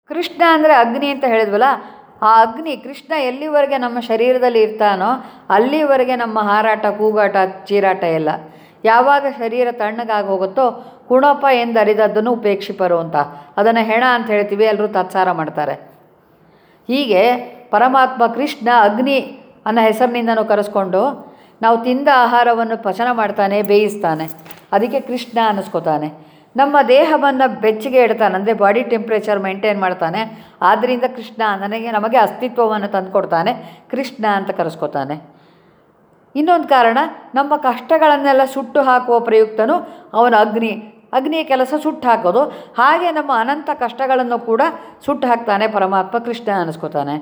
ಕೃಷ್ಣ ಅಂದರೆ ಅಗ್ನಿ ಅಂತ ಹೇಳಿದ್ವಲ್ಲ ಆ ಅಗ್ನಿ ಕೃಷ್ಣ ಎಲ್ಲಿವರೆಗೆ ನಮ್ಮ ಶರೀರದಲ್ಲಿ ಇರ್ತಾನೋ ಅಲ್ಲಿವರೆಗೆ ನಮ್ಮ ಹಾರಾಟ ಕೂಗಾಟ ಚೀರಾಟ ಎಲ್ಲ ಯಾವಾಗ ಶರೀರ ತಣ್ಣಗಾಗಿ ಹೋಗುತ್ತೋ ಕುಣಪ ಎಂದರಿದದ್ದನ್ನು ಉಪೇಕ್ಷಿಪರು ಅಂತ ಅದನ್ನು ಹೆಣ ಅಂತ ಹೇಳ್ತೀವಿ ಎಲ್ಲರೂ ತತ್ಸಾರ ಮಾಡ್ತಾರೆ ಹೀಗೆ ಪರಮಾತ್ಮ ಕೃಷ್ಣ ಅಗ್ನಿ ಅನ್ನೋ ಹೆಸರಿನಿಂದನೂ ಕರೆಸ್ಕೊಂಡು ನಾವು ತಿಂದ ಆಹಾರವನ್ನು ಪಚನ ಮಾಡ್ತಾನೆ ಬೇಯಿಸ್ತಾನೆ ಅದಕ್ಕೆ ಕೃಷ್ಣ ಅನ್ನಿಸ್ಕೋತಾನೆ ನಮ್ಮ ದೇಹವನ್ನು ಬೆಚ್ಚಗೆ ಇಡ್ತಾನೆ ಅಂದರೆ ಬಾಡಿ ಟೆಂಪ್ರೇಚರ್ ಮೇಂಟೈನ್ ಮಾಡ್ತಾನೆ ಆದ್ದರಿಂದ ಕೃಷ್ಣ ನನಗೆ ನಮಗೆ ಅಸ್ತಿತ್ವವನ್ನು ತಂದುಕೊಡ್ತಾನೆ ಕೃಷ್ಣ ಅಂತ ಕರೆಸ್ಕೋತಾನೆ ಇನ್ನೊಂದು ಕಾರಣ ನಮ್ಮ ಕಷ್ಟಗಳನ್ನೆಲ್ಲ ಸುಟ್ಟು ಹಾಕುವ ಪ್ರಯುಕ್ತನು ಅವನ ಅಗ್ನಿ ಅಗ್ನಿಯ ಕೆಲಸ ಸುಟ್ಟು ಹಾಕೋದು ಹಾಗೆ ನಮ್ಮ ಅನಂತ ಕಷ್ಟಗಳನ್ನು ಕೂಡ ಸುಟ್ಟು ಹಾಕ್ತಾನೆ ಪರಮಾತ್ಮ ಕೃಷ್ಣ ಅನ್ನಿಸ್ಕೋತಾನೆ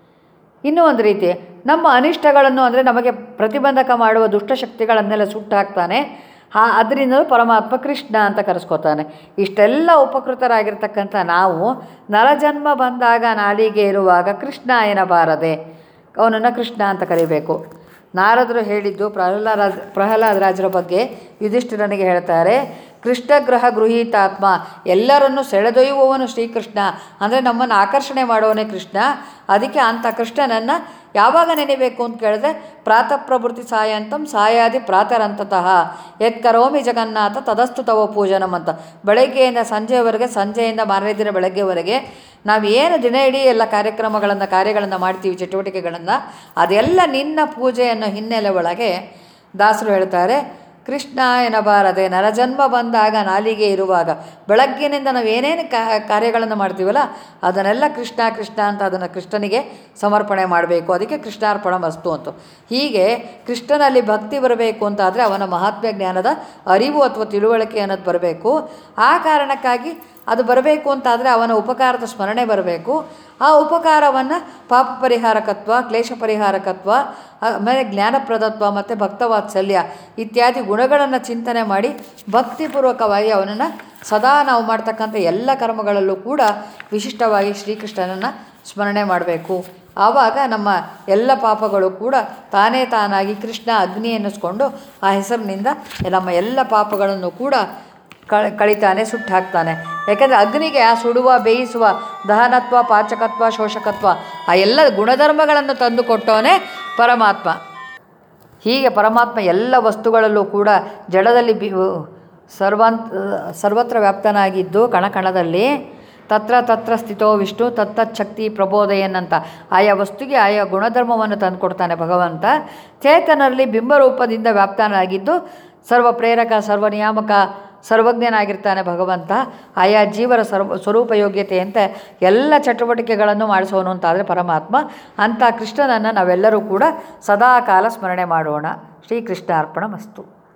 ಇನ್ನೂ ಒಂದು ರೀತಿ ನಮ್ಮ ಅನಿಷ್ಟಗಳನ್ನು ಅಂದರೆ ನಮಗೆ ಪ್ರತಿಬಂಧಕ ಮಾಡುವ ದುಷ್ಟಶಕ್ತಿಗಳನ್ನೆಲ್ಲ ಸುಟ್ಟು ಹಾಕ್ತಾನೆ ಹಾ ಅದರಿಂದಲೂ ಪರಮಾತ್ಮ ಕೃಷ್ಣ ಅಂತ ಕರೆಸ್ಕೋತಾನೆ ಇಷ್ಟೆಲ್ಲ ಉಪಕೃತರಾಗಿರ್ತಕ್ಕಂಥ ನಾವು ನರಜನ್ಮ ಬಂದಾಗ ನಾಲಿಗೆ ಇರುವಾಗ ಕೃಷ್ಣ ಎನ್ನಬಾರದೆ ಅವನನ್ನು ಕೃಷ್ಣ ಅಂತ ಕರಿಬೇಕು ನಾರದರು ಹೇಳಿದ್ದು ಪ್ರಹ್ಲಾದ ಪ್ರಹ್ಲಾದರಾಜರ ಬಗ್ಗೆ ಯುಧಿಷ್ಠಿರನಿಗೆ ಹೇಳ್ತಾರೆ ಕೃಷ್ಣಗ್ರಹ ಗೃಹೀತಾತ್ಮ ಎಲ್ಲರನ್ನೂ ಸೆಳೆದೊಯ್ಯುವವನು ಶ್ರೀಕೃಷ್ಣ ಅಂದರೆ ನಮ್ಮನ್ನು ಆಕರ್ಷಣೆ ಮಾಡುವವನೇ ಕೃಷ್ಣ ಅದಕ್ಕೆ ಅಂಥ ಕೃಷ್ಣನನ್ನು ಯಾವಾಗ ನೆನೆಬೇಕು ಅಂತ ಕೇಳಿದ್ರೆ ಪ್ರಾತಃ ಪ್ರವೃತ್ತಿ ಸಾಯಂತಂ ಸಾಯಾದಿ ಪ್ರಾತರಂತತಃ ಯತ್ ಕರೋಮಿ ಜಗನ್ನಾಥ ತದಸ್ತು ತವ ಪೂಜನಂ ಅಂತ ಬೆಳಗ್ಗೆಯಿಂದ ಸಂಜೆಯವರೆಗೆ ಸಂಜೆಯಿಂದ ಮಾರನೇ ದಿನ ಬೆಳಗ್ಗೆವರೆಗೆ ನಾವು ಏನು ದಿನ ಇಡೀ ಎಲ್ಲ ಕಾರ್ಯಕ್ರಮಗಳನ್ನು ಕಾರ್ಯಗಳನ್ನು ಮಾಡ್ತೀವಿ ಚಟುವಟಿಕೆಗಳನ್ನು ಅದೆಲ್ಲ ನಿನ್ನ ಪೂಜೆಯನ್ನು ಹಿನ್ನೆಲೆ ಒಳಗೆ ದಾಸರು ಹೇಳ್ತಾರೆ ಕೃಷ್ಣ ಎನ್ನಬಾರದೆ ನರಜನ್ಮ ಬಂದಾಗ ನಾಲಿಗೆ ಇರುವಾಗ ಬೆಳಗ್ಗಿನಿಂದ ನಾವು ಏನೇನು ಕಾರ್ಯಗಳನ್ನು ಮಾಡ್ತೀವಲ್ಲ ಅದನ್ನೆಲ್ಲ ಕೃಷ್ಣ ಕೃಷ್ಣ ಅಂತ ಅದನ್ನು ಕೃಷ್ಣನಿಗೆ ಸಮರ್ಪಣೆ ಮಾಡಬೇಕು ಅದಕ್ಕೆ ಕೃಷ್ಣಾರ್ಪಣ ಮಸ್ತು ಅಂತ ಹೀಗೆ ಕೃಷ್ಣನಲ್ಲಿ ಭಕ್ತಿ ಬರಬೇಕು ಅಂತಾದರೆ ಅವನ ಮಹಾತ್ಮ್ಯ ಜ್ಞಾನದ ಅರಿವು ಅಥವಾ ತಿಳುವಳಿಕೆ ಅನ್ನೋದು ಬರಬೇಕು ಆ ಕಾರಣಕ್ಕಾಗಿ ಅದು ಬರಬೇಕು ಅಂತಾದರೆ ಅವನ ಉಪಕಾರದ ಸ್ಮರಣೆ ಬರಬೇಕು ಆ ಉಪಕಾರವನ್ನು ಪಾಪ ಪರಿಹಾರಕತ್ವ ಕ್ಲೇಶ ಪರಿಹಾರಕತ್ವ ಆಮೇಲೆ ಜ್ಞಾನಪ್ರದತ್ವ ಮತ್ತು ಭಕ್ತವಾತ್ಸಲ್ಯ ಇತ್ಯಾದಿ ಗುಣಗಳನ್ನು ಚಿಂತನೆ ಮಾಡಿ ಭಕ್ತಿಪೂರ್ವಕವಾಗಿ ಅವನನ್ನು ಸದಾ ನಾವು ಮಾಡ್ತಕ್ಕಂಥ ಎಲ್ಲ ಕರ್ಮಗಳಲ್ಲೂ ಕೂಡ ವಿಶಿಷ್ಟವಾಗಿ ಶ್ರೀಕೃಷ್ಣನನ್ನು ಸ್ಮರಣೆ ಮಾಡಬೇಕು ಆವಾಗ ನಮ್ಮ ಎಲ್ಲ ಪಾಪಗಳು ಕೂಡ ತಾನೇ ತಾನಾಗಿ ಕೃಷ್ಣ ಅಗ್ನಿ ಎನ್ನಿಸ್ಕೊಂಡು ಆ ಹೆಸರಿನಿಂದ ನಮ್ಮ ಎಲ್ಲ ಪಾಪಗಳನ್ನು ಕೂಡ ಕಳ ಕಳಿತಾನೆ ಸುಟ್ಟು ಹಾಕ್ತಾನೆ ಯಾಕೆಂದರೆ ಅಗ್ನಿಗೆ ಆ ಸುಡುವ ಬೇಯಿಸುವ ದಹನತ್ವ ಪಾಚಕತ್ವ ಶೋಷಕತ್ವ ಆ ಎಲ್ಲ ಗುಣಧರ್ಮಗಳನ್ನು ತಂದು ಕೊಟ್ಟವನೇ ಪರಮಾತ್ಮ ಹೀಗೆ ಪರಮಾತ್ಮ ಎಲ್ಲ ವಸ್ತುಗಳಲ್ಲೂ ಕೂಡ ಜಡದಲ್ಲಿ ಬಿ ಸರ್ವಂತ ಸರ್ವತ್ರ ವ್ಯಾಪ್ತನಾಗಿದ್ದು ಕಣಕಣದಲ್ಲಿ ತತ್ರ ತತ್ರ ಸ್ಥಿತೋ ವಿಷ್ಣು ತತ್ತಚ್ಛಕ್ತಿ ಪ್ರಬೋದಯನ್ನಂತ ಆಯಾ ವಸ್ತುಗೆ ಆಯಾ ಗುಣಧರ್ಮವನ್ನು ತಂದುಕೊಡ್ತಾನೆ ಭಗವಂತ ಚೇತನರಲ್ಲಿ ಬಿಂಬರೂಪದಿಂದ ವ್ಯಾಪ್ತನಾಗಿದ್ದು ಸರ್ವ ಪ್ರೇರಕ ಸರ್ವ ನಿಯಾಮಕ ಸರ್ವಜ್ಞನಾಗಿರ್ತಾನೆ ಭಗವಂತ ಆಯಾ ಜೀವರ ಸರ್ವ ಸ್ವರೂಪ ಯೋಗ್ಯತೆಯಂತೆ ಎಲ್ಲ ಚಟುವಟಿಕೆಗಳನ್ನು ಮಾಡಿಸೋನು ಅಂತಾದರೆ ಪರಮಾತ್ಮ ಅಂಥ ಕೃಷ್ಣನನ್ನು ನಾವೆಲ್ಲರೂ ಕೂಡ ಸದಾ ಕಾಲ ಸ್ಮರಣೆ ಮಾಡೋಣ ಶ್ರೀಕೃಷ್ಣ ಅರ್ಪಣ ಮಸ್ತು